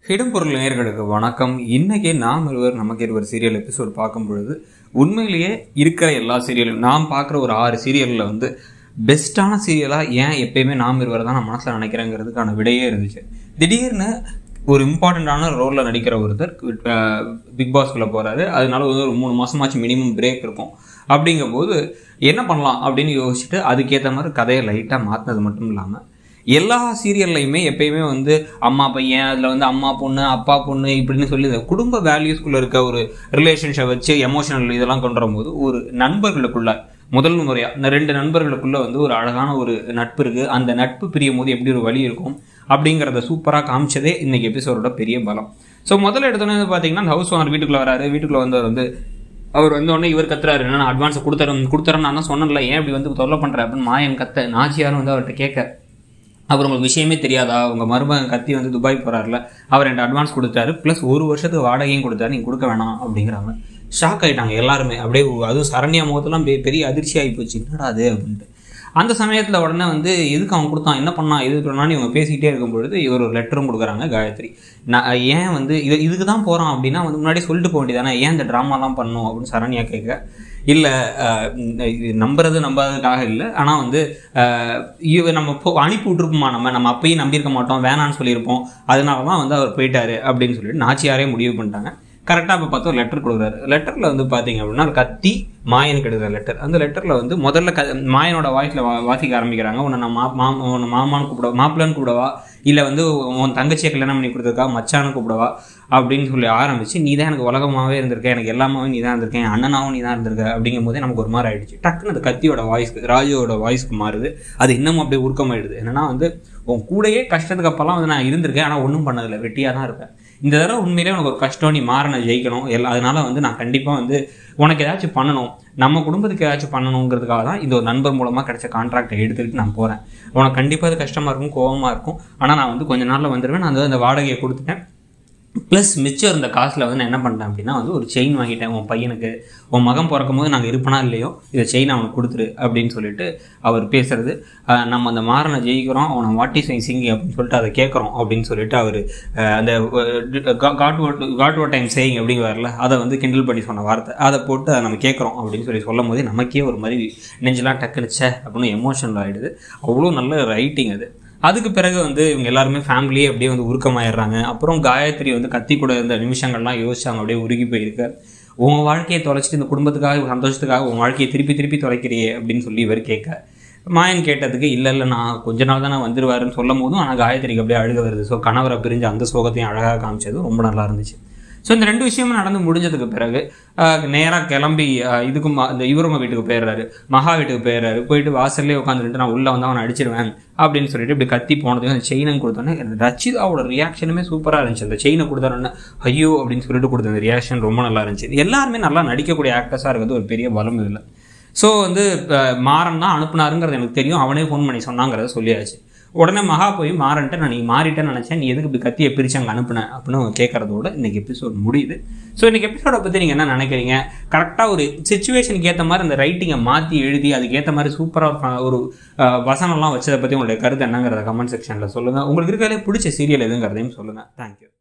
இடம்பொருள் நேயர்களுக்கு வணக்கம் இன்னைக்கு நாம் இருவர் நமக்கு இருவர் சீரியல் எபிசோட் பார்க்கும் பொழுது உண்மையிலேயே இருக்கிற எல்லா சீரியலும் நாம் பார்க்குற ஒரு ஆறு சீரியலில் வந்து பெஸ்ட்டான சீரியலாக ஏன் எப்பயுமே நாம் இருவர் தான் நான் மனசில் நினைக்கிறேங்கிறதுக்கான விடையே இருந்துச்சு திடீர்னு ஒரு இம்பார்ட்டண்ட்டான ரோலில் நடிக்கிற ஒருத்தர் பிக் பாஸ்குள்ளே போகிறாரு அதனால வந்து ஒரு மூணு மாதமாச்சு மினிமம் பிரேக் இருக்கும் அப்படிங்கும்போது என்ன பண்ணலாம் அப்படின்னு யோசிச்சுட்டு அதுக்கேற்ற மாதிரி கதையை லைட்டாக மாற்றினது மட்டும் இல்லாமல் எல்லா சீரியல்லையுமே எப்பயுமே வந்து அம்மா பையன் அதில் வந்து அம்மா பொண்ணு அப்பா பொண்ணு இப்படின்னு சொல்லி இந்த குடும்ப வேல்யூஸ்குள்ளே இருக்க ஒரு ரிலேஷன்ஷிப் வச்சு எமோஷனல் இதெல்லாம் கொண்டு வரும்போது ஒரு நண்பர்களுக்குள்ள முதல் முறையாக இந்த ரெண்டு நண்பர்களுக்குள்ள வந்து ஒரு அழகான ஒரு நட்பு இருக்குது அந்த நட்பு பிரியும் போது எப்படி ஒரு வழி இருக்கும் அப்படிங்கிறத சூப்பராக காமிச்சதே இன்னைக்கு எபிசோடோட பெரிய பலம் ஸோ முதல்ல எடுத்தோன்னே வந்து பார்த்தீங்கன்னா அந்த ஹவுஸ் ஓனர் வீட்டுக்குள்ளே வராரு வீட்டுக்குள்ளே வந்தவர் வந்து அவர் வந்து உடனே இவர் கத்துறாரு என்ன நான் அட்வான்ஸ் கொடுத்துறேன் கொடுத்துறேன் நான் தான் சொன்னேன்ல ஏன் இப்படி வந்து தொல்லை பண்ணுறேன் அப்படின்னு மாயன் கத்த நாச்சியாரும் வந்து அவர்கிட்ட கேட்க அவர் உங்களுக்கு விஷயமே தெரியாதா உங்கள் மருமகன் கத்தி வந்து துபாய் போகிறாருல அவர் என்கிட்ட அட்வான்ஸ் கொடுத்தாரு ப்ளஸ் ஒரு வருஷத்துக்கு வாடகையும் கொடுத்தாரு நீங்கள் கொடுக்க வேணாம் அப்படிங்கிறாங்க ஷாக் ஆகிட்டாங்க எல்லாருமே அப்படியே அதுவும் சரண்யா முகத்தெல்லாம் பெ- பெரிய அதிர்ச்சி ஆகி போச்சு என்னடா அது அப்படின்ட்டு அந்த சமயத்தில் உடனே வந்து எதுக்கு அவன் கொடுத்தான் என்ன பண்ணான் எது பண்ணான்னு இவங்க பேசிக்கிட்டே இருக்கும் பொழுது இவர் ஒரு லெட்டரும் கொடுக்குறாங்க காயத்ரி நான் ஏன் வந்து இது இதுக்கு தான் போகிறான் அப்படின்னா வந்து முன்னாடி சொல்லிட்டு போக வேண்டியதானே ஏன் இந்த ட்ராமாலாம் பண்ணும் அப்படின்னு சரண்யா கேட்க இல்லை இது நம்புறது நம்பாததுக்காக இல்லை ஆனால் வந்து அஹ், இவ நம்ம போ அனுப்பி விட்ருப்போமா நம்ம நம்ம அப்பயும் நம்பியிருக்க மாட்டோம் வேணான்னு சொல்லியிருப்போம் அதனால தான் வந்து அவர் போயிட்டாரு அப்படின்னு சொல்லிட்டு நாச்சியாரே முடிவு பண்ணிட்டாங்க கரெக்டாக இப்போ பார்த்தா ஒரு லெட்டர் கொடுக்குறாரு லெட்டரில் வந்து பார்த்தீங்க அப்படின்னா ஒரு கத்தி மாயனுக்கு எடுக்கிற லெட்டர் அந்த லெட்டரில் வந்து முதல்ல க மாயனோட வாய்ஸில் வாசிக்க ஆரம்பிக்கிறாங்க உன்னை நான் மா மா உன்னை மாமான்னு கூப்பிட மாப்பிள்ளன்னு கூப்பிடவா இல்லை வந்து உன் தங்கச்சியை கல்யாணம் பண்ணி கொடுத்ததுக்காக மச்சான்னு கூப்பிடவா அப்படின்னு சொல்லி ஆரம்பிச்சு நீ தான் எனக்கு உலகமாகவே இருந்திருக்க எனக்கு எல்லாமாவே நீ தான் இருந்திருக்கேன் என் அண்ணனாவும் நீ தான் இருந்திருக்க அப்படிங்கும் போதே நமக்கு ஒரு மாதிரி ஆயிடுச்சு டக்குன்னு அந்த கத்தியோட வாய்ஸ்க்கு ராஜுவோட வாய்ஸ்க்கு மாறுது அது இன்னமும் அப்படியே உருக்கமாயிடுது என்னன்னா வந்து உன் கூடயே கஷ்டத்துக்கு அப்பெல்லாம் வந்து நான் இருந்திருக்கேன் ஆனால் ஒன்றும் பண்ணதில்லை வெட்டியாக தான் இருப்பேன் இந்த தடவை உண்மையிலே உனக்கு ஒரு கஷ்டம் நீ மாறின ஜெயிக்கணும் எல்லா அதனால வந்து நான் கண்டிப்பாக வந்து உனக்கு ஏதாச்சும் பண்ணணும் நம்ம குடும்பத்துக்கு ஏதாச்சும் பண்ணணுங்கிறதுக்காக தான் இந்த ஒரு நண்பர் மூலமாக கிடைச்ச கான்ட்ராக்டை எடுத்துக்கிட்டு நான் போகிறேன் உனக்கு கண்டிப்பாக அது கஷ்டமாக இருக்கும் கோவமாக இருக்கும் ஆனால் நான் வந்து கொஞ்ச நாளில் வந்துடுவேன் நான் வந்து அந்த வாடகையை கொடுத்துட்டேன் ப்ளஸ் மிச்சம் இருந்த காசில் வந்து நான் என்ன பண்ணிட்டேன் அப்படின்னா வந்து ஒரு செயின் வாங்கிட்டேன் உன் பையனுக்கு உன் மகன் பிறக்கும் போது நாங்கள் இருப்பனா இல்லையோ இதை செயின் அவனுக்கு கொடுத்துரு அப்படின்னு சொல்லிட்டு அவர் பேசுறது ஆஹ் நம்ம அந்த மாறனை ஜெயிக்கிறோம் அவனை வாட்டி சை சிங்கி அப்படின்னு சொல்லிட்டு அதை கேட்குறோம் அப்படின்னு சொல்லிட்டு அவர் அந்த God what God what time saying அப்படிங்கிறார்ல அதை வந்து கிண்டல் பண்ணி சொன்ன வார்த்தை அதை போட்டு அதை நம்ம கேட்குறோம் அப்படின்னு சொல்லி சொல்லும் போதே நமக்கே ஒரு மாதிரி நெஞ்செல்லாம் டக்குனுச்சே அப்படின்னு எமோஷனல் ஆகிடுது அவ்வளோ நல்ல ரைட்டிங் அது அதுக்கு பிறகு வந்து இவங்க எல்லாருமே ஃபேமிலியே அப்படியே வந்து உருக்கமாயிடுறாங்க அப்புறம் காயத்ரி வந்து கத்தி கூட இருந்த நிமிஷங்கள்லாம் யோசிச்சாங்க அப்படியே உருகி போயிருக்க உன் வாழ்க்கையை தொலைச்சிட்டு இந்த குடும்பத்துக்காக சந்தோஷத்துக்காக உன் வாழ்க்கையை திருப்பி திருப்பி தொலைக்கிறியே அப்படின்னு சொல்லி இவர் கேட்க மாயன் கேட்டதுக்கு இல்லை இல்லை நான் கொஞ்ச நாள் தானே வந்துருவாருன்னு சொல்லும் போதும் ஆனால் காயத்ரிக்கு அப்படியே அழுக வருது ஸோ கணவரை பிரிஞ்சு அந்த சோகத்தையும் அழகாக காமிச்சது ரொம்ப நல்லா இருந்துச்சு ஸோ இந்த ரெண்டு விஷயமும் நடந்து முடிஞ்சதுக்கு பிறகு நேராக கிளம்பி ஆஹ் இதுக்கு மா- இந்த இவருங்க வீட்டுக்கு போயிடுறாரு மகா வீட்டுக்கு போயிடுறாரு போயிட்டு வாசல்லே உட்காந்துட்டு நான் உள்ளே வந்து அவனை அடிச்சிருவேன் அப்படின்னு சொல்லிட்டு இப்படி கத்தி போனதுக்கு அந்த செயினை கொடுத்தோன்னே ரச்சிதாவோட ரியாக்ஷனுமே சூப்பராக இருந்துச்சு அந்த செயினை கொடுத்தோன்னே ஐயோ அப்படின்னு சொல்லிட்டு கொடுத்த அந்த ரியாக்ஷன் ரொம்ப நல்லா இருந்துச்சு எல்லாருமே நல்லா நடிக்கக்கூடிய ஆக்டர்ஸாக இருக்கிறது ஒரு பெரிய பலம் இதில் ஸோ வந்து அஹ், மாறன் தான் அனுப்புனாருங்கிறது எனக்கு தெரியும் அவனே ஃபோன் பண்ணி சொன்னாங்கிறத சொல்லியாச்சு உடனே மகா போய் மாறன்ட்ட நான் நீ மாறிட்டேன்னு நினச்சேன் நீ எதுக்கு இப்படி கத்தியை பிரிச்சு அங்கே அனுப்புனேன் அப்படின்னு அவங்க கேட்கறதோட இன்னைக்கு எபிசோட் முடியுது ஸோ இன்னைக்கு எபிசோடை பற்றி நீங்கள் என்ன நினைக்கிறீங்க கரெக்டாக ஒரு சுச்சுவேஷனுக்கு ஏற்ற மாதிரி அந்த ரைட்டிங்கை மாற்றி எழுதி அதுக்கேற்ற மாதிரி சூப்பராக ஒரு அஹ், வசனம்லாம் வச்சதை பற்றி உங்களுடைய கருத்து என்னங்கிறத கமெண்ட் செக்ஷனில் சொல்லுங்கள் உங்களுக்கு இருக்கிறதே பிடிச்ச சீரியல் எதுங்கிறதையும் சொல்லுங்கள் தேங்க்யூ